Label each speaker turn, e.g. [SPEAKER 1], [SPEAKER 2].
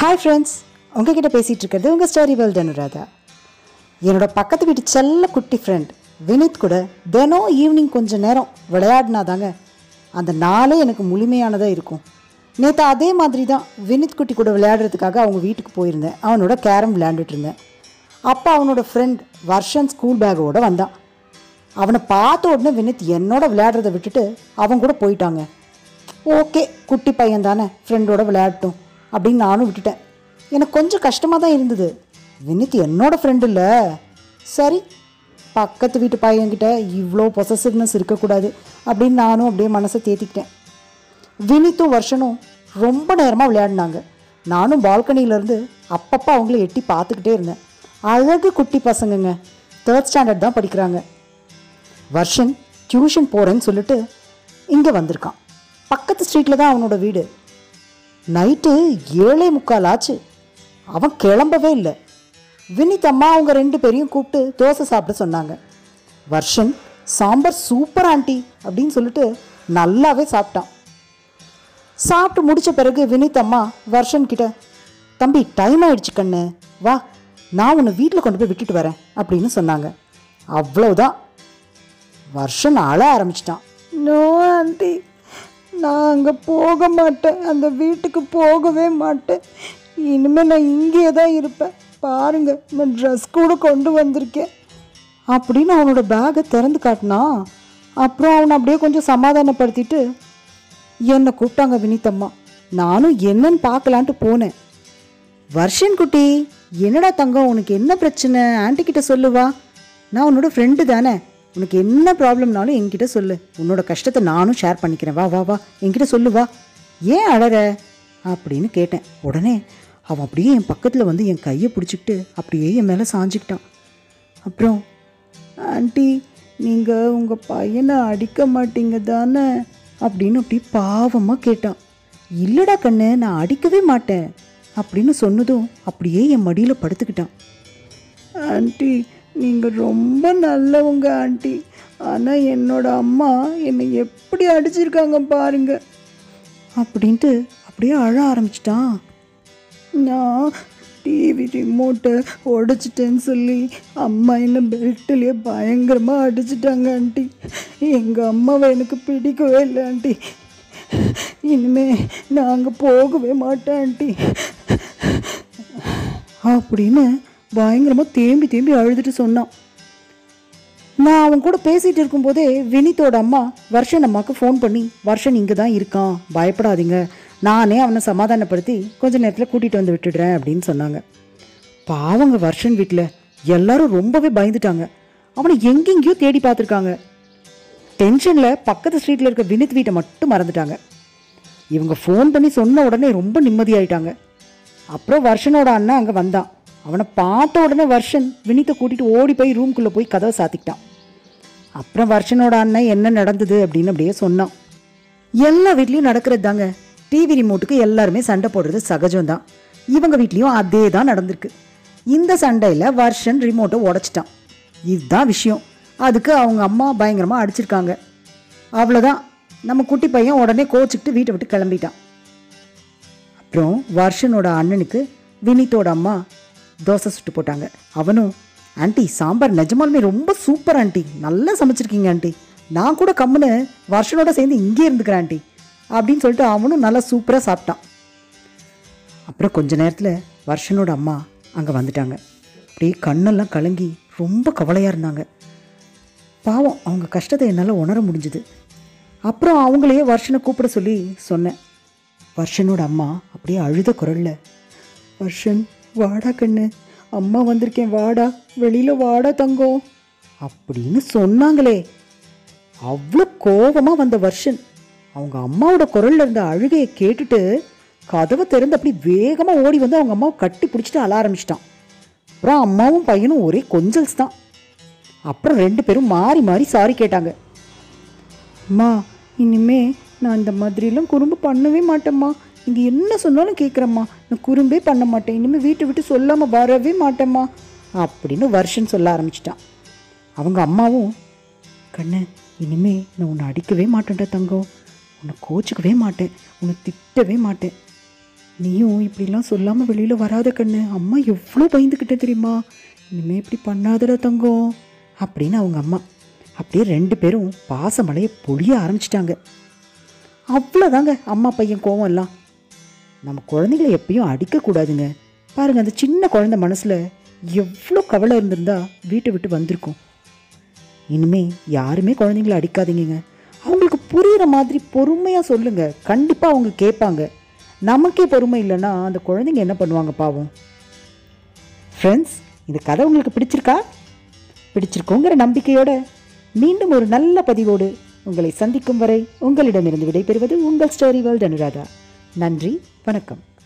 [SPEAKER 1] hi friends உங்ககிட்ட பேசிகிட்டு இருக்கிறது உங்கள் ஸ்டோரி வேர்ல்டு அனுராதா என்னோட பக்கத்து வீட்டு செல்ல குட்டி ஃப்ரெண்ட் வினித் கூட தினம் ஈவினிங் கொஞ்சம் நேரம் விளையாடினாதாங்க அந்த நாளே எனக்கு முழுமையானதாக இருக்கும் நேற்று அதே மாதிரி தான் வினித் குட்டி கூட விளையாடுறதுக்காக அவங்க வீட்டுக்கு போயிருந்தேன் அவனோட கேரம் விளையாண்டுட்டு இருந்தேன் அப்போ அவனோட ஃப்ரெண்ட் வர்ஷன் ஸ்கூல் பேக்கோட வந்தான் அவனை பார்த்த உடனே வினித் என்னோட விளையாடுறதை விட்டுட்டு அவன் கூட போயிட்டாங்க ஓகே குட்டி பையன் தானே ஃப்ரெண்டோட விளையாடட்டும் அப்படின்னு நானும் விட்டுட்டேன் எனக்கு கொஞ்சம் கஷ்டமாக தான் இருந்தது வினித் என்னோட ஃப்ரெண்டு இல்லை சரி பக்கத்து வீட்டு பையன்கிட்ட இவ்வளோ பொசசிவ்னஸ் இருக்கக்கூடாது அப்படின்னு நானும் அப்படியே மனசை தேத்திக்கிட்டேன் வினித்தும் வருஷனும் ரொம்ப நேரமாக விளையாடினாங்க நானும் பால்கனியிலேருந்து அப்பப்போ அவங்கள எட்டி பார்த்துக்கிட்டே இருந்தேன் அழகு குட்டி பசங்கங்க தேர்ட் ஸ்டாண்டர்ட் தான் படிக்கிறாங்க வருஷன் டியூஷன் போகிறேன்னு சொல்லிட்டு இங்கே வந்திருக்கான் பக்கத்து ஸ்ட்ரீட்டில் தான் அவனோட வீடு நைட்டு ஏழே முக்கால் ஆச்சு அவன் கிளம்பவே இல்லை வினித் அம்மா அவங்க ரெண்டு பேரையும் கூப்பிட்டு தோசை சாப்பிட சொன்னாங்க வர்ஷன் சாம்பார் சூப்பர் ஆண்டி அப்படின்னு சொல்லிட்டு நல்லாவே சாப்பிட்டான் சாப்பிட்டு முடிச்ச பிறகு வினித் அம்மா வர்ஷன் கிட்ட தம்பி டைம் ஆயிடுச்சு கண்ணு வா நான் உன்னை வீட்டில் கொண்டு போய் விட்டுட்டு வரேன் அப்படின்னு சொன்னாங்க அவ்வளவுதான் வருஷன் அழ ஆரம்பிச்சிட்டான் நோ ஆண்டி நான் அங்கே போக மாட்டேன் அந்த வீட்டுக்கு போகவே மாட்டேன் இனிமேல் நான் இங்கேயே தான் இருப்பேன் பாருங்க நான் ட்ரெஸ் கூட கொண்டு வந்திருக்கேன் அப்படின்னு அவனோட பேக்கை திறந்து காட்டினான் அப்புறம் அவனை அப்படியே கொஞ்சம் சமாதானப்படுத்திட்டு என்னை கூப்பிட்டாங்க வினித்தம்மா நானும் என்னன்னு பார்க்கலான்ட்டு போனேன் வர்ஷன் குட்டி என்னடா தங்கம் உனக்கு என்ன பிரச்சனை ஆன்ட்டி கிட்ட சொல்லுவா நான் உன்னோட ஃப்ரெண்டு தானே உனக்கு என்ன ப்ராப்ளம்னாலும் என்கிட்ட சொல்லு உன்னோட கஷ்டத்தை நானும் ஷேர் பண்ணிக்கிறேன் வா வா வா என்கிட்ட சொல்லு வா ஏன் அழற அப்படின்னு கேட்டேன் உடனே அவன் அப்படியே என் பக்கத்தில் வந்து என் கையை பிடிச்சிக்கிட்டு அப்படியே என் மேலே சாஞ்சிக்கிட்டான் அப்புறம் ஆண்டி நீங்கள் உங்கள் பையனை அடிக்க மாட்டீங்க தானே அப்படின்னு அப்படி பாவமாக கேட்டான் இல்லைடா கண்ணு நான் அடிக்கவே மாட்டேன் அப்படின்னு சொன்னதும் அப்படியே என் மடியில் படுத்துக்கிட்டான் ஆண்டி நீங்கள் ரொம்ப நல்லவங்க ஆண்டி ஆனால் என்னோட அம்மா என்னை எப்படி அடிச்சிருக்காங்க பாருங்க அப்படின்ட்டு அப்படியே அழ ஆரம்பிச்சிட்டான் நான் டிவி ரிமோட்டை உடைச்சிட்டேன்னு சொல்லி அம்மா என்ன பெல்ட்லேயே பயங்கரமாக அடிச்சிட்டாங்க ஆண்டி எங்கள் அம்மாவை எனக்கு பிடிக்கவே இல்லை ஆண்டி இனிமே நான் அங்கே போகவே மாட்டேன் ஆண்டி அப்படின்னு பயங்கரமாக தேம்பி தேம்பி அழுதுட்டு சொன்னான் நான் அவன் கூட பேசிகிட்டு இருக்கும்போதே வினித்தோட அம்மா வர்ஷன் அம்மாவுக்கு ஃபோன் பண்ணி வர்ஷன் இங்கே தான் இருக்கான் பயப்படாதீங்க நானே அவனை சமாதானப்படுத்தி கொஞ்ச நேரத்தில் கூட்டிகிட்டு வந்து விட்டுடுறேன் அப்படின்னு சொன்னாங்க பாவங்க வர்ஷன் வீட்டில் எல்லாரும் ரொம்பவே பயந்துட்டாங்க அவனை எங்கெங்கேயோ தேடி பார்த்துருக்காங்க டென்ஷனில் பக்கத்து ஸ்ட்ரீட்டில் இருக்க வினித் வீட்டை மட்டும் மறந்துட்டாங்க இவங்க ஃபோன் பண்ணி சொன்ன உடனே ரொம்ப நிம்மதியாயிட்டாங்க அப்புறம் வர்ஷனோட அண்ணன் அங்கே வந்தான் அவனை பார்த்த உடனே வர்ஷன் வினித்தை கூட்டிகிட்டு ஓடி போய் ரூம்குள்ளே போய் கதவை சாத்திக்கிட்டான் அப்புறம் வர்ஷனோட அண்ணன் என்ன நடந்தது அப்படின்னு அப்படியே சொன்னான் எல்லா வீட்லேயும் நடக்கிறது தாங்க டிவி ரிமோட்டுக்கு எல்லாருமே சண்டை போடுறது சகஜம்தான் இவங்க வீட்லேயும் அதே தான் நடந்திருக்கு இந்த சண்டையில் வர்ஷன் ரிமோட்டை உடச்சிட்டான் இதுதான் விஷயம் அதுக்கு அவங்க அம்மா பயங்கரமாக அடிச்சிருக்காங்க அவ்வளோதான் நம்ம குட்டி பையன் உடனே கோச்சிக்கிட்டு வீட்டை விட்டு கிளம்பிட்டான் அப்புறம் வர்ஷனோட அண்ணனுக்கு வினித்தோட அம்மா தோசை சுட்டு போட்டாங்க அவனும் ஆண்டி சாம்பார் நிஜமாலுமே ரொம்ப சூப்பர் ஆண்டி நல்லா சமைச்சிருக்கீங்க ஆண்டி நான் கூட கம்முன்னு வருஷனோட சேர்ந்து இங்கே இருந்துக்கிறேன் ஆண்டி அப்படின்னு சொல்லிட்டு அவனும் நல்லா சூப்பராக சாப்பிட்டான் அப்புறம் கொஞ்ச நேரத்தில் வருஷனோட அம்மா அங்கே வந்துட்டாங்க அப்படியே கண்ணெல்லாம் கலங்கி ரொம்ப கவலையாக இருந்தாங்க பாவம் அவங்க கஷ்டத்தை என்னால் உணர முடிஞ்சுது அப்புறம் அவங்களையே வருஷனை கூப்பிட சொல்லி சொன்னேன் வர்ஷனோட அம்மா அப்படியே அழுத குரல்ல வர்ஷன் வாடா கண்ணு அம்மா வந்திருக்கேன் வாடா வெளியில் வாடா தங்கம் அப்படின்னு சொன்னாங்களே அவ்வளோ கோபமாக வந்த வர்ஷன் அவங்க அம்மாவோட குரல்ல இருந்த அழுகையை கேட்டுட்டு கதவை திறந்து அப்படி வேகமாக ஓடி வந்து அவங்க அம்மாவை கட்டி பிடிச்சிட்டு அழ ஆரம்பிச்சிட்டான் அப்புறம் அம்மாவும் பையனும் ஒரே கொஞ்சல்ஸ் தான் அப்புறம் ரெண்டு பேரும் மாறி மாறி சாரி கேட்டாங்க அம்மா இனிமே நான் இந்த மாதிரிலாம் குறும்பு பண்ணவே மாட்டேம்மா இங்கே என்ன சொன்னாலும் கேட்குறேம்மா நான் குறும்பே பண்ண மாட்டேன் இனிமேல் வீட்டை விட்டு சொல்லாமல் வரவே மாட்டேம்மா அப்படின்னு வருஷன் சொல்ல ஆரம்பிச்சிட்டான் அவங்க அம்மாவும் கண்ணு இனிமே நான் உன்னை அடிக்கவே மாட்டேன்டா தங்கம் உன்னை கோச்சிக்கவே மாட்டேன் உன்னை திட்டவே மாட்டேன் நீயும் இப்படிலாம் சொல்லாமல் வெளியில் வராத கண்ணு அம்மா எவ்வளோ பயந்துக்கிட்டே தெரியுமா இனிமேல் இப்படி பண்ணாதடா தங்கம் அப்படின்னு அவங்க அம்மா அப்படியே ரெண்டு பேரும் பாசமலையை பொழிய ஆரம்பிச்சிட்டாங்க அவ்வளோதாங்க அம்மா பையன் கோவம் எல்லாம் நம்ம குழந்தைகளை எப்பயும் அடிக்கக்கூடாதுங்க பாருங்க அந்த சின்ன குழந்தை மனசில் எவ்வளோ கவலை இருந்திருந்தா வீட்டை விட்டு வந்திருக்கும் இனிமே யாருமே குழந்தைங்கள அடிக்காதீங்கங்க அவங்களுக்கு புரிகிற மாதிரி பொறுமையாக சொல்லுங்க கண்டிப்பாக அவங்க கேட்பாங்க நமக்கே பொறுமை இல்லைன்னா அந்த குழந்தைங்க என்ன பண்ணுவாங்க பாவம் ஃப்ரெண்ட்ஸ் இந்த கதை உங்களுக்கு பிடிச்சிருக்கா பிடிச்சிருக்கோங்கிற நம்பிக்கையோட மீண்டும் ஒரு நல்ல பதிவோடு உங்களை சந்திக்கும் வரை உங்களிடமிருந்து விடைபெறுவது உங்கள் ஸ்டோரி வேர்ல்ட் அனுராதா நன்றி வணக்கம்